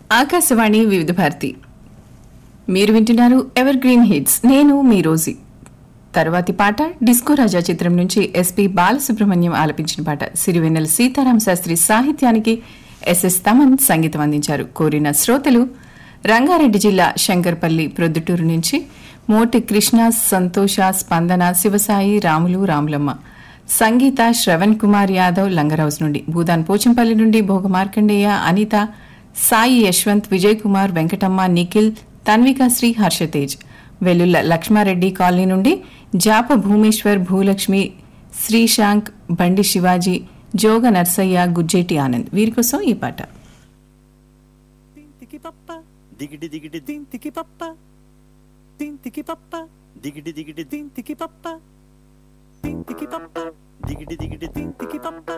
ఆకాశవాణి వివిధ భారతి మీరు వింటున్నారు ఎవర్ గ్రీన్ హిట్స్ నేను మీ రోజీ తరువాతి పాట డిస్కో రాజా చిత్రం నుంచి ఎస్పి బాలసుబ్రహ్మణ్యం ఆలపించిన పాట సిరివెన్నెల సీతారామ శాస్త్రి సాహిత్యానికి ఎస్ఎస్ తమన్ సంగీతం అందించారు కోరిన శ్రోతలు రంగారెడ్డి జిల్లా శంకర్పల్లి ప్రొద్దుటూరు నుంచి మోటి కృష్ణ సంతోష స్పందన శివసాయి రాములు రాములమ్మ సంగీత శ్రవణ్ కుమార్ యాదవ్ లంగరౌజ్ నుండి భూదాన్ పోచంపల్లి నుండి భోగ మార్కండేయ అనిత సాయి యశ్వంత్ విజయ్ కుమార్ వెంకటమ్మ నిఖిల్ తన్వికాశ్రీ హర్షతేజ్ వెల్లుల్ల లక్ష్మారెడ్డి కాలనీ నుండి జాప భూమేశ్వర్ భూలక్ష్మి శ్రీశాంక్ బండి శివాజీ జోగ నర్సయ్య గుజ్జేటి ఆనంద్ వీరి కోసం ఈ పాట తింతికి పప్ప దిగిడి దిగిడి తింతికి పప్ప తింతికి పప్ప దిగిడి దిగిడి తింతికి పప్ప తింతికి పప్ప దిగిడి దిగిడి తింతికి పప్ప